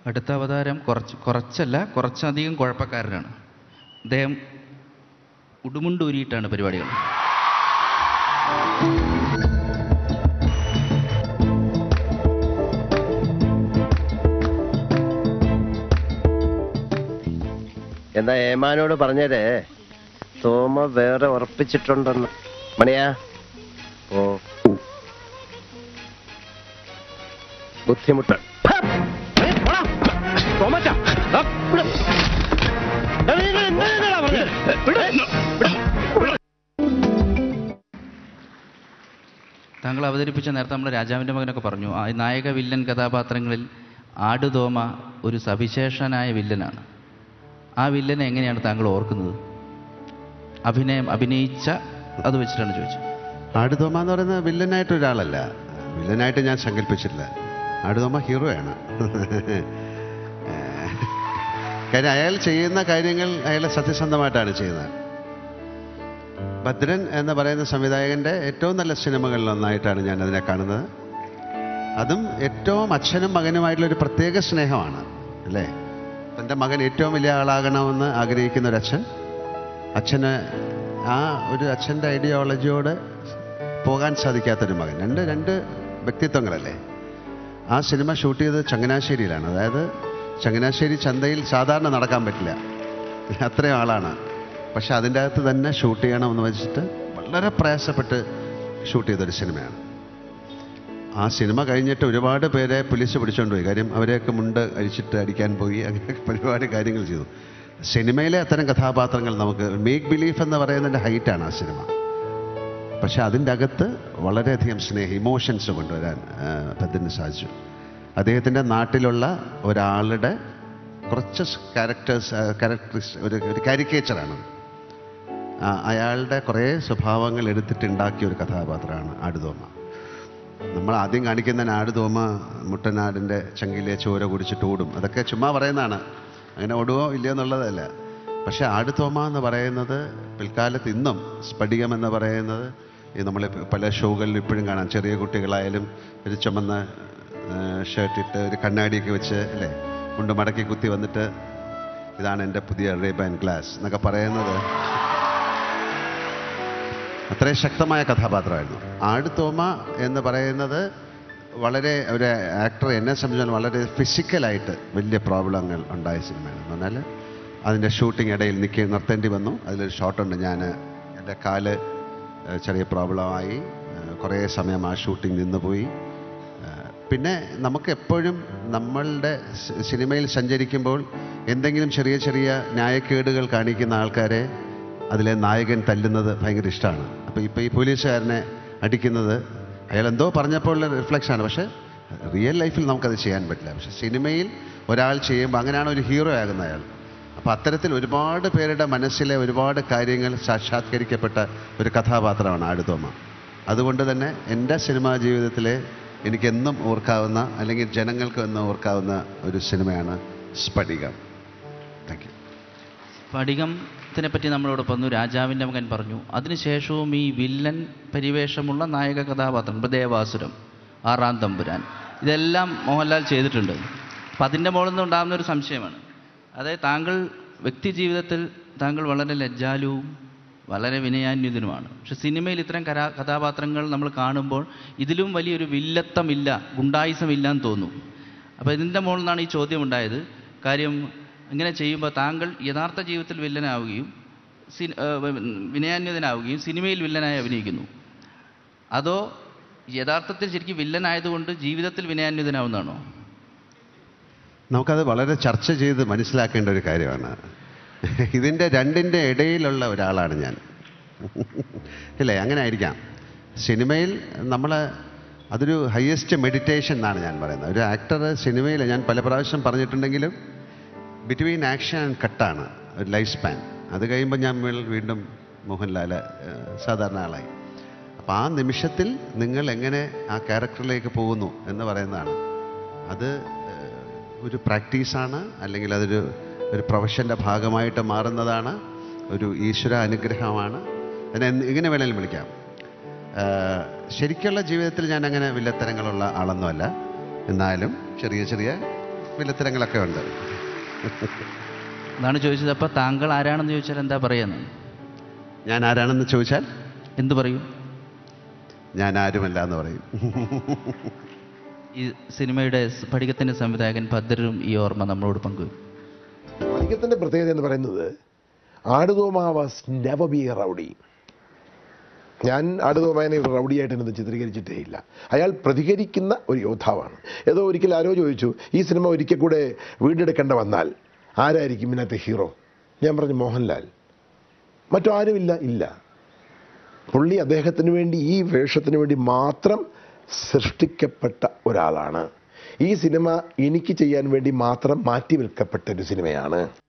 അടുത്ത അവതാരം കുറച്ച് കുറച്ചല്ല കുറച്ചധികം കുഴപ്പക്കാരനാണ് അദ്ദേഹം ഉടുമുണ്ടൂരിയിട്ടാണ് പരിപാടികൾ എന്നാ ഏമാനോട് പറഞ്ഞേരേ തോമ വേറെ ഉറപ്പിച്ചിട്ടുണ്ടെന്ന് മണിയാ ഓ ബുദ്ധിമുട്ട് താങ്കൾ അവതരിപ്പിച്ച നേരത്തെ നമ്മൾ രാജാവിൻ്റെ മകനൊക്കെ പറഞ്ഞു ആ നായക വില്ലൻ കഥാപാത്രങ്ങളിൽ ആടുതോമ ഒരു സവിശേഷനായ വില്ലനാണ് ആ വില്ലനെ എങ്ങനെയാണ് താങ്കൾ ഓർക്കുന്നത് അഭിനയം അഭിനയിച്ച അത് വെച്ചിട്ടാണ് ചോദിച്ചത് ആടുതോമ എന്ന് പറയുന്ന വില്ലനായിട്ട് ഒരാളല്ല വില്ലനായിട്ട് ഞാൻ സങ്കല്പിച്ചിട്ടില്ല ആടുതോമ ഹീറോയാണ് കാര്യം അയാൾ ചെയ്യുന്ന കാര്യങ്ങൾ അയാൾ സത്യസന്ധമായിട്ടാണ് ചെയ്യുന്നത് ഭദ്രൻ എന്ന് പറയുന്ന സംവിധായകൻ്റെ ഏറ്റവും നല്ല സിനിമകളിൽ ഒന്നായിട്ടാണ് ഞാൻ അതിനെ കാണുന്നത് അതും ഏറ്റവും അച്ഛനും മകനുമായിട്ടുള്ള ഒരു പ്രത്യേക സ്നേഹമാണ് അല്ലേ തൻ്റെ മകൻ ഏറ്റവും വലിയ ആളാകണമെന്ന് ആഗ്രഹിക്കുന്ന ഒരു അച്ഛൻ അച്ഛന് ആ ഒരു അച്ഛൻ്റെ ഐഡിയോളജിയോട് പോകാൻ സാധിക്കാത്തൊരു മകൻ രണ്ട് രണ്ട് വ്യക്തിത്വങ്ങളല്ലേ ആ സിനിമ ഷൂട്ട് ചെയ്തത് ചങ്ങനാശ്ശേരിയിലാണ് അതായത് ചങ്ങനാശ്ശേരി ചന്തയിൽ സാധാരണ നടക്കാൻ പറ്റില്ല അത്രയും ആളാണ് പക്ഷെ അതിൻ്റെ അകത്ത് തന്നെ ഷൂട്ട് ചെയ്യണമെന്ന് വെച്ചിട്ട് വളരെ പ്രയാസപ്പെട്ട് ഷൂട്ട് ചെയ്തൊരു സിനിമയാണ് ആ സിനിമ കഴിഞ്ഞിട്ട് ഒരുപാട് പേരെ പോലീസ് പിടിച്ചോണ്ട് പോയി കാര്യം അവരെയൊക്കെ മുണ്ട് അഴിച്ചിട്ട് അടിക്കാൻ പോയി അങ്ങനെ ഒരുപാട് കാര്യങ്ങൾ ചെയ്തു സിനിമയിലെ അത്തരം കഥാപാത്രങ്ങൾ നമുക്ക് മേക്ക് ബിലീഫ് എന്ന് പറയുന്നതിൻ്റെ ഹൈറ്റാണ് ആ സിനിമ പക്ഷെ അതിൻ്റെ അകത്ത് വളരെയധികം സ്നേഹം ഇമോഷൻസ് കൊണ്ടുവരാൻ ആ, ഭദ്രന് സാധിച്ചു അദ്ദേഹത്തിൻ്റെ നാട്ടിലുള്ള ഒരാളുടെ കുറച്ച് ക്യാരക്ടേഴ്സ് ക്യാരക്ടറിസ് ഒരു ഒരു കാരിക്കേച്ചറാണ് അയാളുടെ കുറേ സ്വഭാവങ്ങൾ എടുത്തിട്ടുണ്ടാക്കിയ ഒരു കഥാപാത്രമാണ് ആടുതോമ നമ്മൾ ആദ്യം കാണിക്കുന്ന ആടുതോമ മുട്ടനാടിൻ്റെ ചങ്കിലെ ചോര കുടിച്ചിട്ട് ഓടും അതൊക്കെ ചുമ്മാ പറയുന്നതാണ് അങ്ങനെ ഓടുവോ ഇല്ലയോ എന്നുള്ളതല്ല പക്ഷേ ആടുതോമ എന്ന് പറയുന്നത് പിൽക്കാലത്ത് ഇന്നും സ്ഫടികം എന്ന് പറയുന്നത് ഈ നമ്മൾ പല ഷോകളിൽ ഇപ്പോഴും കാണാം ചെറിയ കുട്ടികളായാലും ഒരു ചുമന്ന ഷർട്ട് ഇട്ട് ഒരു കണ്ണാടിയൊക്കെ വെച്ച് അല്ലേ മുണ്ട് മടക്കി കുത്തി വന്നിട്ട് ഇതാണ് എൻ്റെ പുതിയ റേബാൻ ഗ്ലാസ് എന്നൊക്കെ പറയുന്നത് അത്രയും ശക്തമായ കഥാപാത്രമായിരുന്നു ആടുതോമ എന്ന് പറയുന്നത് വളരെ ഒരു ആക്ടർ എന്നെ സംബന്ധിച്ചാൽ വളരെ ഫിസിക്കലായിട്ട് വലിയ പ്രോബ്ലങ്ങൾ ഉണ്ടായ സിനിമയാണ് എന്ന് പറഞ്ഞാൽ അതിൻ്റെ ഷൂട്ടിംഗ് ഇടയിൽ നിൽക്കി നിർത്തേണ്ടി വന്നു അതിലൊരു ഷോട്ടുണ്ട് ഞാൻ എൻ്റെ കാല് ഏഹ്, ചെറിയ പ്രോബ്ലമായി ഏഹ്, കുറേ സമയം ആ ഷൂട്ടിംഗ് നിന്നുപോയി ഏഹ്, പിന്നെ നമുക്ക് എപ്പോഴും നമ്മളുടെ സി- സിനിമയിൽ സഞ്ചരിക്കുമ്പോൾ എന്തെങ്കിലും ചെറിയ ചെറിയ ന്യായക്കേടുകൾ കാണിക്കുന്ന ആൾക്കാരെ അതിലെ നായകൻ തല്ലുന്നത് ഭയങ്കര ഇഷ്ടമാണ് അപ്പോൾ ഇപ്പോൾ ഈ പോലീസുകാരനെ അടിക്കുന്നത് അയാൾ എന്തോ പറഞ്ഞപ്പോഴുള്ള റിഫ്ലക്ഷനാണ് പക്ഷേ റിയൽ ലൈഫിൽ നമുക്കത് ചെയ്യാൻ പറ്റില്ല പക്ഷേ സിനിമയിൽ ഒരാൾ ചെയ്യുമ്പോൾ അങ്ങനെയാണ് ഒരു ഹീറോ ആകുന്ന അയാൾ അപ്പോൾ അത്തരത്തിൽ ഒരുപാട് പേരുടെ മനസ്സിലെ ഒരുപാട് കാര്യങ്ങൾ സാക്ഷാത്കരിക്കപ്പെട്ട ഒരു കഥാപാത്രമാണ് ആടുതോമ അതുകൊണ്ട് തന്നെ എൻ്റെ സിനിമാ ജീവിതത്തിലെ എനിക്കെന്നും ഓർക്കാവുന്ന അല്ലെങ്കിൽ ജനങ്ങൾക്ക് എന്നും ഓർക്കാവുന്ന ഒരു സിനിമയാണ് സ്ഫടികം താങ്ക് യു സ്ഫടികത്തിനെ പറ്റി നമ്മളോട് പറഞ്ഞു രാജാവിൻ്റെ മകൻ പറഞ്ഞു അതിനുശേഷവും ഈ വില്ലൻ പരിവേഷമുള്ള നായക കഥാപാത്രം ഇപ്പോൾ ദേവാസുരം ആറാം തമ്പുരാൻ ഇതെല്ലാം മോഹൻലാൽ ചെയ്തിട്ടുണ്ട് അപ്പം അതിൻ്റെ മുകളിൽ നിന്ന് ഉണ്ടാകുന്ന ഒരു സംശയമാണ് അതായത് താങ്കൾ വ്യക്തി ജീവിതത്തിൽ താങ്കൾ വളരെ ലജ്ജാലുവും വളരെ വിനയാന്വിതനുമാണ് പക്ഷെ സിനിമയിൽ ഇത്തരം കരാ കഥാപാത്രങ്ങൾ നമ്മൾ കാണുമ്പോൾ ഇതിലും വലിയൊരു വില്ലത്തമില്ല ഗുണ്ടായുസമില്ല എന്ന് തോന്നും അപ്പോൾ ഇതിൻ്റെ മുകളിൽ നിന്നാണ് ഈ ചോദ്യം ഉണ്ടായത് കാര്യം ഇങ്ങനെ ചെയ്യുമ്പോൾ താങ്കൾ യഥാർത്ഥ ജീവിതത്തിൽ വില്ലനാവുകയും സി വിനയാന്വിതനാവുകയും സിനിമയിൽ വില്ലനായി അഭിനയിക്കുന്നു അതോ യഥാർത്ഥത്തിൽ ശരിക്കും വില്ലനായതുകൊണ്ട് ജീവിതത്തിൽ വിനയാന്വിതനാവുന്നതാണോ നമുക്കത് വളരെ ചർച്ച ചെയ്ത് മനസ്സിലാക്കേണ്ട ഒരു കാര്യമാണ് ഇതിൻ്റെ രണ്ടിൻ്റെ ഇടയിലുള്ള ഒരാളാണ് ഞാൻ ഇല്ലേ അങ്ങനെ ആയിരിക്കാം സിനിമയിൽ നമ്മൾ അതൊരു ഹയസ്റ്റ് മെഡിറ്റേഷൻ എന്നാണ് ഞാൻ പറയുന്നത് ഒരു ആക്ടർ സിനിമയിൽ ഞാൻ പല പ്രാവശ്യം പറഞ്ഞിട്ടുണ്ടെങ്കിലും ബിറ്റ്വീൻ ആക്ഷൻ ആൻഡ് കട്ടാണ് ഒരു ലൈഫ് സ്പാൻ അത് കഴിയുമ്പോൾ ഞാൻ വീ- വീണ്ടും മോഹൻലാൽ ഏഹ്, സാധാരണ ആളായി അപ്പോൾ ആ നിമിഷത്തിൽ നിങ്ങൾ എങ്ങനെ ആ ക്യാരക്ടറിലേക്ക് പോകുന്നു എന്ന് പറയുന്നതാണ് അത് ഏഹ്, ഒരു പ്രാക്ടീസാണ് അല്ലെങ്കിൽ അതൊരു ഒരു പ്രൊഫഷൻ്റെ ഭാഗമായിട്ട് മാറുന്നതാണ് ഒരു ഈശ്വര അനുഗ്രഹമാണ് അതിനെ എന്ത് എങ്ങനെ വേണമെങ്കിലും വിളിക്കാം ഏഹ്, ശരിക്കുള്ള ജീവിതത്തിൽ ഞാൻ അങ്ങനെ വില്ലത്തരങ്ങളുള്ള ആളൊന്നുമല്ല എന്നാലും ചെറിയ ചെറിയ വിലത്തരങ്ങളൊക്കെ ഉണ്ട് അതാണ് ചോദിച്ചത് അപ്പോൾ താങ്കൾ ആരാണെന്ന് ചോദിച്ചാൽ എന്താ പറയുന്നത് ഞാൻ ആരാണെന്ന് ചോദിച്ചാൽ എന്ത് പറയും ഞാൻ ആരുമല്ല എന്ന് പറയും ഈ സിനിമയുടെ സ്ഫടികത്തിൻ്റെ സംവിധായകൻ ഭദ്രരും ഈ ഓർമ്മ നമ്മളോട് പങ്കുവയ്ക്കും മണിക്കത്തിൻ്റെ പ്രത്യേകത എന്ന് പറയുന്നത് Aadu Thoma was never be a rowdy ഞാൻ ആടുതോമാനെ ഒരു റൗഡിയായിട്ട് എന്നത് ചിത്രീകരിച്ചിട്ടേ ഇല്ല അയാൾ പ്രതികരിക്കുന്ന ഒരു യോദ്ധാവാണ് ഏതോ ഒരിക്കൽ ആരോ ചോദിച്ചു ഈ സിനിമ ഒരിക്കൽ കൂടെ വീണ്ടെടുക്കേണ്ട വന്നാൽ ആരായിരിക്കും ഇതിനകത്തെ ഹീറോ ഞാൻ പറഞ്ഞു മോഹൻലാൽ മറ്റു ആരുമില്ല ഇല്ല പുള്ളി അദ്ദേഹത്തിന് വേണ്ടി ഈ വേഷത്തിന് വേണ്ടി മാത്രം സൃഷ്ടിക്കപ്പെട്ട ഒരാളാണ് ഈ സിനിമ എനിക്ക് ചെയ്യാൻ വേണ്ടി മാത്രം മാറ്റി വിൽക്കപ്പെട്ട ഒരു സിനിമയാണ്